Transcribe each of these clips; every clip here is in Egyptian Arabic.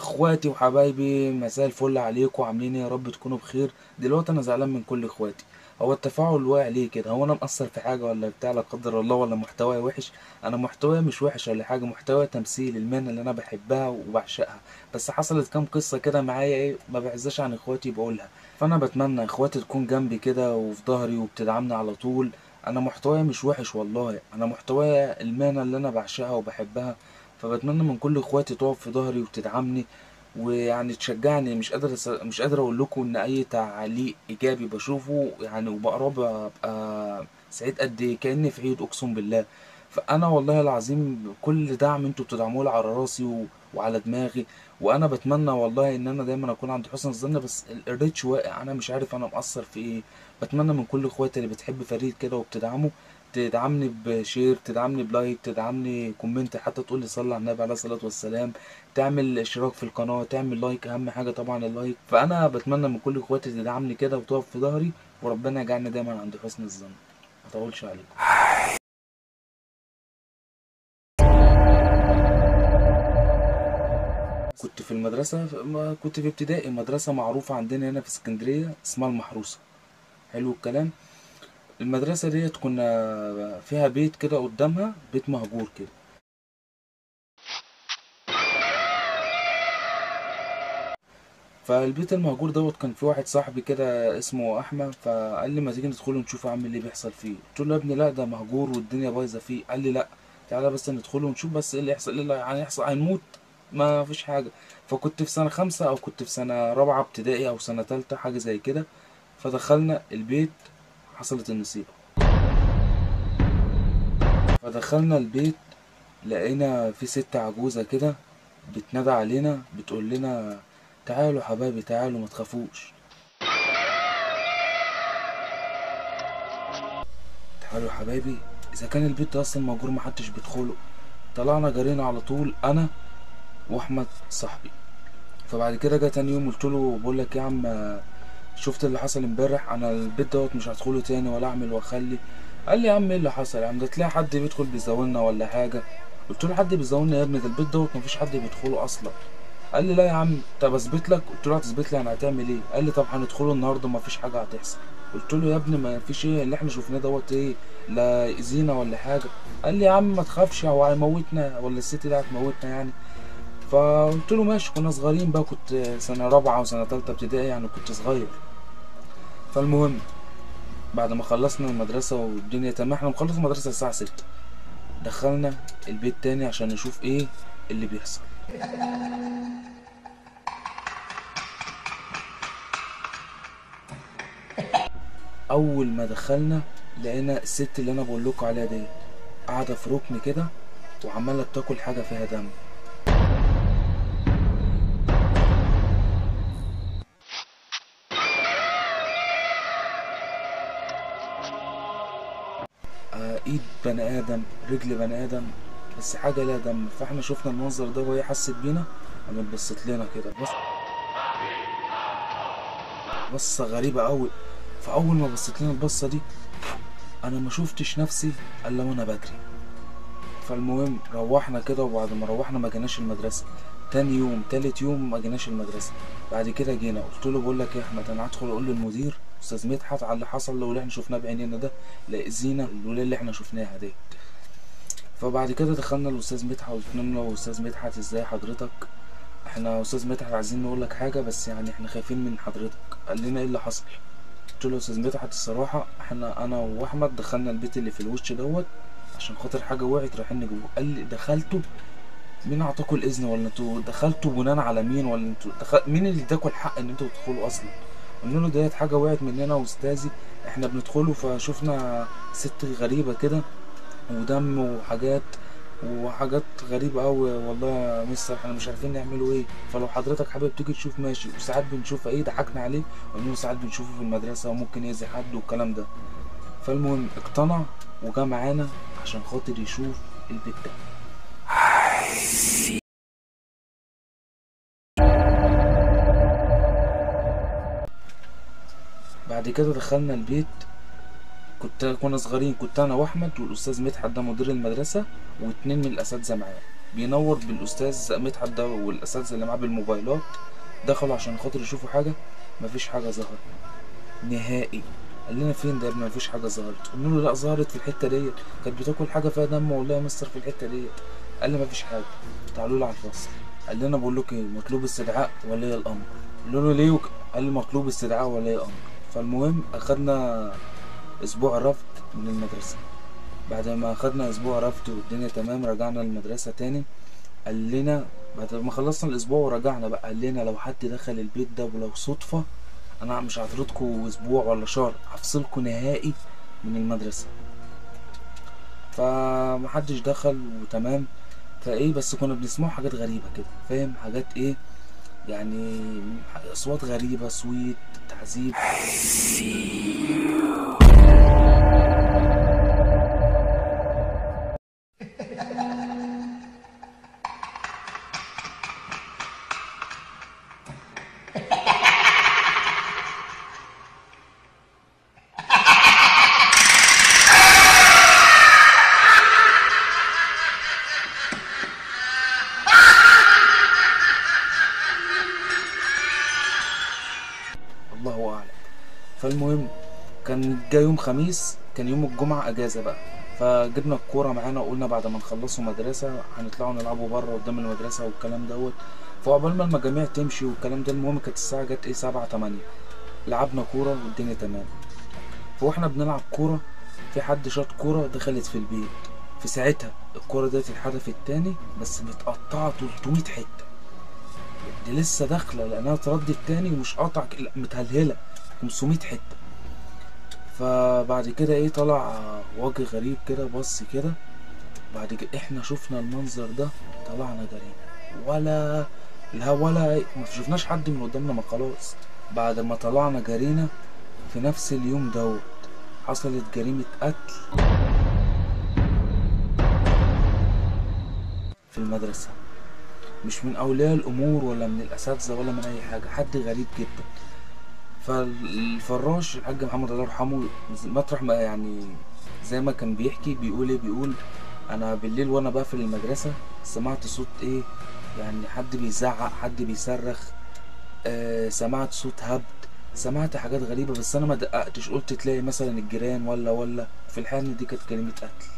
اخواتي وحبايبي مساء الفل عليكم عاملين ايه يا رب تكونوا بخير دلوقتي انا زعلان من كل اخواتي هو التفاعل واقع ليه كده هو انا مقصر في حاجه ولا بتاع لا قدر الله ولا محتواي وحش انا محتواي مش وحش ولا حاجه محتواي تمثيل المهنه اللي انا بحبها وبعشقها بس حصلت كام قصه كده معايا ايه ما بعزش عن اخواتي بقولها فانا بتمنى اخواتي تكون جنبي كده وفي ظهري وبتدعمني على طول انا محتواي مش وحش والله انا محتواي المهنه اللي انا بعشقها وبحبها فبتمنى من كل اخواتي تقف في ظهري وتدعمني ويعني تشجعني مش قادر أس- مش قادر اقول لكم ان اي تعليق ايجابي بشوفه يعني وبقراه ببقى سعيد قد ايه كاني في عيد اقسم بالله فانا والله العظيم كل دعم انتوا بتدعموه لي على راسي و... وعلى دماغي وانا بتمنى والله ان انا دايما اكون عند حسن الظن بس ال- الريتش واقع انا مش عارف انا مقصر في ايه بتمنى من كل اخواتي اللي بتحب فريد كده وبتدعمه تدعمني بشير تدعمني بلايك تدعمني كومنت حتى تقول لي صلي على النبي عليه الصلاه والسلام تعمل اشتراك في القناه تعمل لايك اهم حاجه طبعا اللايك فانا بتمنى من كل اخواتي تدعمني كده وتقف في ظهري وربنا يجعلني دايما عند حسن الظن ما اطولش عليكم كنت في المدرسة ما كنت في ابتدائي مدرسة معروفة عندنا هنا في اسكندرية اسمها المحروسة حلو الكلام المدرسة ديت كنا فيها بيت كده قدامها بيت مهجور كده فالبيت المهجور دوت كان في واحد صاحبي كده اسمه احمد فقال لي ما تيجي ندخله نشوف يا عم اللي بيحصل فيه قلت له يا ابني لا ده مهجور والدنيا بايظه فيه قال لي لا تعالى بس ندخله ونشوف بس ايه اللي يحصل ايه اللي هيحصل هنموت ما فيش حاجه فكنت في سنه خمسة او كنت في سنه رابعه ابتدائي او سنه تالتة حاجه زي كده فدخلنا البيت حصلت النصيبه فدخلنا البيت لقينا في ست عجوزة كده بتنادى علينا بتقول لنا تعالوا حبايبي تعالوا ما تخافوش تعالوا حبايبي اذا كان البيت ده اصلا مهجور محدش بيدخله طلعنا جرينا على طول انا واحمد صاحبي فبعد كده جه تاني يوم قلت له بقول لك يا عم شفت اللي حصل امبارح انا البيت دوت مش هدخله تاني ولا اعمل واخلي قال لي يا عم ايه اللي حصل يا عم ده تلاقي حد بيدخل بيزاولنا ولا حاجه قلت له حد بيزاولنا يا ابني ده البيت دوت مفيش حد بيدخله اصلا قال لي لا يا عم طب اثبت لك قلت له هتثبت لي انا هتعمل ايه قال لي طب هندخله النهارده مفيش حاجه هتحصل قلت له يا ابني ما فيش ايه اللي احنا شفناه دوت ايه لا اذينا ولا حاجه قال لي يا عم ما تخافش هو هيموتنا ولا الست دي هتموتنا يعني فقلت له ماشي كنا صغيرين بقى كنت سنه رابعه وسنه تالتة ابتدائي يعني كنت صغير فالمهم بعد ما خلصنا المدرسة والدنيا تمام احنا مخلص المدرسة الساعة ستة دخلنا البيت تاني عشان نشوف ايه اللي بيحصل اول ما دخلنا لقينا الست اللي انا بقول لكم عليها ديت قاعدة في ركن كده وعمالة بتاكل حاجة فيها دم آه، ايد بني ادم رجل بني ادم بس حاجه لها دم فاحنا شفنا المنظر ده وهي حست بينا قامت بصت لنا كده بص بصه غريبه قوي فاول ما بصت لنا البصه دي انا ما شفتش نفسي الا وانا بجري فالمهم روحنا كده وبعد ما روحنا ما جيناش المدرسه تاني يوم تالت يوم ما جيناش المدرسه بعد كده جينا قلت له بقول لك يا احمد انا هدخل اقول للمدير استاذ مدحت على اللي حصل واللي احنا شفناه بعينينا ده لا اذينا الولايه اللي احنا شفناها دي فبعد كده دخلنا الاستاذ مدحت وقلنا له استاذ مدحت ازاي حضرتك احنا استاذ مدحت عايزين نقول لك حاجه بس يعني احنا خايفين من حضرتك قال لنا ايه اللي حصل قلت له يا استاذ مدحت الصراحه احنا انا واحمد دخلنا البيت اللي في الوش دوت عشان خاطر حاجه وقعت رايحين نجيبوه قال لي دخلتوا مين اعطاكوا الاذن ولا انتوا دخلتوا بناء على مين ولا انتوا دخل... مين اللي اداكوا الحق ان انتوا تدخلوا اصلا قلنا له ديت حاجه وقعت مننا واستاذي احنا بندخله فشوفنا ست غريبه كده ودم وحاجات وحاجات غريبة أوي والله يا مستر احنا مش عارفين نعمله ايه فلو حضرتك حابب تيجي تشوف ماشي وساعات بنشوف ايه ضحكنا عليه وانه ساعات بنشوفه في المدرسة وممكن يأذي حد والكلام ده فالمهم اقتنع وجا معانا عشان خاطر يشوف البيت ده بعد كده دخلنا البيت كنت كنا صغيرين كنت انا واحمد والاستاذ مدحت ده مدير المدرسه واتنين من الاساتذه معايا بينور بالاستاذ مدحت ده والاساتذه اللي معاه بالموبايلات دخلوا عشان خاطر يشوفوا حاجه مفيش حاجه ظهرت نهائي قال لنا فين ده يا ابني مفيش حاجه ظهرت قلنا له لا ظهرت في الحته ديت كانت بتاكل حاجه فيها دم والله يا مستر في الحته ديت قال لي مفيش حاجه تعالوا لي على الفصل قال لنا بقول لك ايه مطلوب استدعاء ولي الامر قلنا له ليه وك- قال لي مطلوب استدعاء ولي الامر فالمهم اخدنا اسبوع رفض من المدرسه بعد ما اخدنا اسبوع رفض والدنيا تمام رجعنا المدرسه تاني قال لنا بعد ما خلصنا الاسبوع ورجعنا بقى قال لنا لو حد دخل البيت ده ولو صدفه انا مش هطردكوا اسبوع ولا شهر هفصلكوا نهائي من المدرسه فمحدش دخل وتمام فايه بس كنا بنسمعوا حاجات غريبه كده فاهم حاجات ايه يعني اصوات غريبه صويت تعذيب الله اعلم فالمهم كان جاي يوم خميس كان يوم الجمعة اجازة بقى فجبنا الكورة معانا وقلنا بعد ما نخلصوا مدرسة هنطلعوا نلعبوا بره قدام المدرسة والكلام دوت فعقبال ما المجاميع تمشي والكلام ده المهم كانت الساعة جت ايه سبعة تمانية لعبنا كورة والدنيا تمام فاحنا بنلعب كورة في حد شاط كورة دخلت في البيت في ساعتها الكورة ديت اتحدفت تاني بس متقطعة 300 حتة دي لسه داخله لانها اتردت تاني ومش قاطع ك- لا، متهلهله 500 حته فبعد كده ايه طلع وجه غريب كده بص كده بعد كده احنا شفنا المنظر ده طلعنا جرينا ولا لا ولا ما شفناش حد من قدامنا ما خلاص بعد ما طلعنا جرينا في نفس اليوم دوت حصلت جريمة قتل في المدرسة مش من اولياء الامور ولا من الاساتذه ولا من اي حاجه حد غريب جدا فالفراش الحاج محمد الله يرحمه مطرح ما يعني زي ما كان بيحكي بيقول ايه بيقول انا بالليل وانا بقفل المدرسه سمعت صوت ايه يعني حد بيزعق حد بيصرخ آه سمعت صوت هبد سمعت حاجات غريبه بس انا ما دققتش قلت تلاقي مثلا الجيران ولا ولا في الحال إن دي كانت كلمه قتل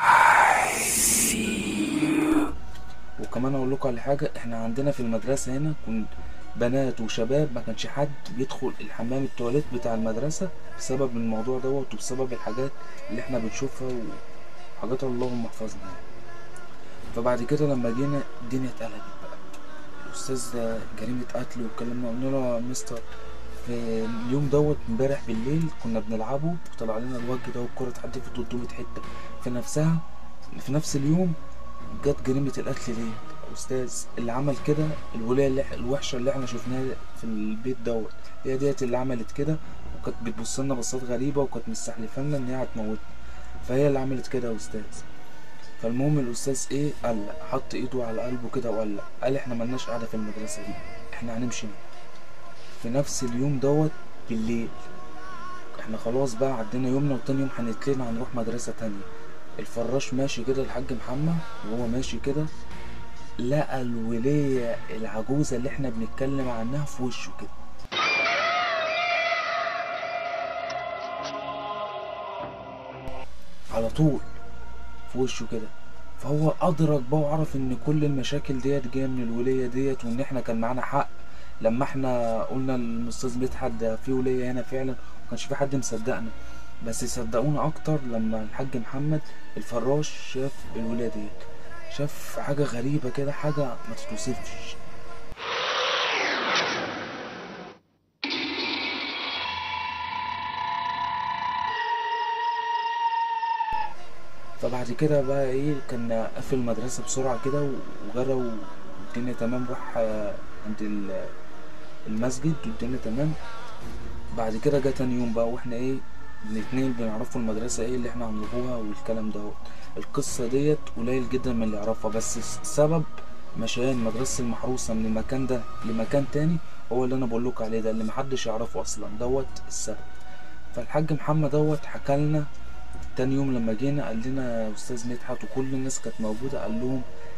وكمان اقول لكم على حاجه احنا عندنا في المدرسه هنا كن بنات وشباب ما كانش حد بيدخل الحمام التواليت بتاع المدرسه بسبب الموضوع دوت وبسبب الحاجات اللي احنا بنشوفها وحاجات اللهم احفظنا يعني. فبعد كده لما جينا الدنيا اتقلبت بقى الاستاذ ده جريمه قتل واتكلمنا قلنا له يا مستر في اليوم دوت امبارح بالليل كنا بنلعبه وطلع لنا الوجه ده والكره اتحدفت في 300 حته في نفسها في نفس اليوم جت جريمة القتل دي أستاذ اللي عمل كده الولاية اللي الوحشة اللي احنا شفناها في البيت دوت هي ديت اللي عملت كده وكانت بتبص لنا بصات غريبة وكانت مستحلفة لنا إن هي هتموتنا فهي اللي عملت كده يا أستاذ فالمهم الأستاذ إيه قال لأ، حط إيده على قلبه كده وقال لأ. قال إحنا ملناش قاعدة في المدرسة دي إحنا هنمشي في نفس اليوم دوت بالليل إحنا خلاص بقى عدينا يومنا وتاني يوم هنتلنا هنروح مدرسة تانية الفراش ماشي كده الحاج محمد وهو ماشي كده لقى الولية العجوزة اللي احنا بنتكلم عنها في وشه كده على طول في وشه كده فهو أدرك بقى وعرف إن كل المشاكل ديت جاية من الولية ديت وإن احنا كان معانا حق لما احنا قلنا للأستاذ مدحت ده في ولية هنا فعلا مكانش في حد مصدقنا بس صدقونا أكتر لما الحاج محمد الفراش شاف الولية ديت شاف حاجة غريبة كده حاجة ما تتوصفش فبعد كده بقى ايه كان قفل المدرسة بسرعة كده وجرى والدنيا تمام راح آه، عند ال- المسجد والدنيا تمام بعد كده جه تاني يوم بقى واحنا ايه الاتنين بنعرفوا المدرسة ايه اللي احنا هنروحوها والكلام دوت القصة ديت قليل جدا من اللي يعرفها بس سبب مشيان مدرسة المحروسة من المكان ده لمكان تاني هو اللي انا بقول لكم عليه ده اللي محدش يعرفه اصلا دوت السبب فالحاج محمد دوت حكى لنا تاني يوم لما جينا قال لنا يا استاذ مدحت وكل الناس كانت موجودة قال لهم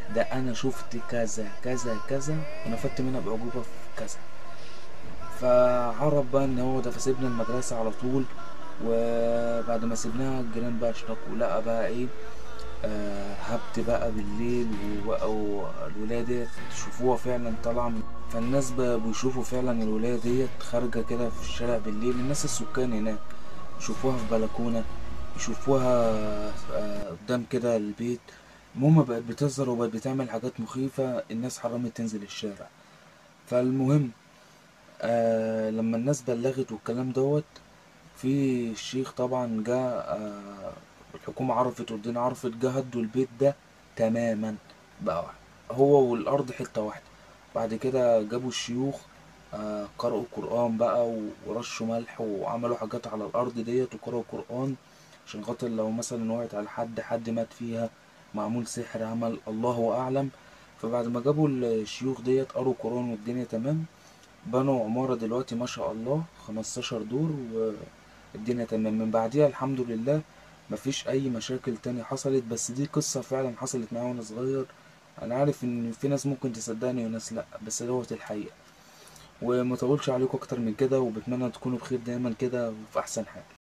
ده انا شفت كذا كذا كذا ونفدت منها باعجوبه في كذا فعرف بقى ان هو ده فسيبنا المدرسه على طول وبعد ما سيبناها الجيران بقى اشتكوا لقى بقى ايه آه هبت بقى بالليل وبقوا الولاية ديت تشوفوها فعلا طالعة من فالناس بقى بيشوفوا فعلا الولاية ديت خارجة كده في الشارع بالليل الناس السكان هناك يشوفوها في بلكونة يشوفوها آه قدام كده البيت المهم بقت بتظهر وبقت بتعمل حاجات مخيفة الناس حرمت تنزل الشارع فالمهم آه لما الناس بلغت والكلام دوت في الشيخ طبعا جه آه الحكومة عرفت والدنيا عرفت جه هدوا البيت ده تماما بقى هو والأرض حتة واحدة بعد كده جابوا الشيوخ آه قرأوا قرآن بقى ورشوا ملح وعملوا حاجات على الأرض ديت وقرأوا قرآن عشان خاطر لو مثلا وقعت على حد حد مات فيها معمول سحر عمل الله أعلم فبعد ما جابوا الشيوخ ديت قروا قرآن والدنيا تمام بنوا عمارة دلوقتي ما شاء الله 15 دور والدنيا تمام من بعديها الحمد لله مفيش أي مشاكل تانية حصلت بس دي قصة فعلا حصلت معايا وأنا صغير أنا عارف إن في ناس ممكن تصدقني وناس لأ بس دوت الحقيقة ومطولش عليكم أكتر من كده وبتمنى تكونوا بخير دايما كده وفي أحسن حال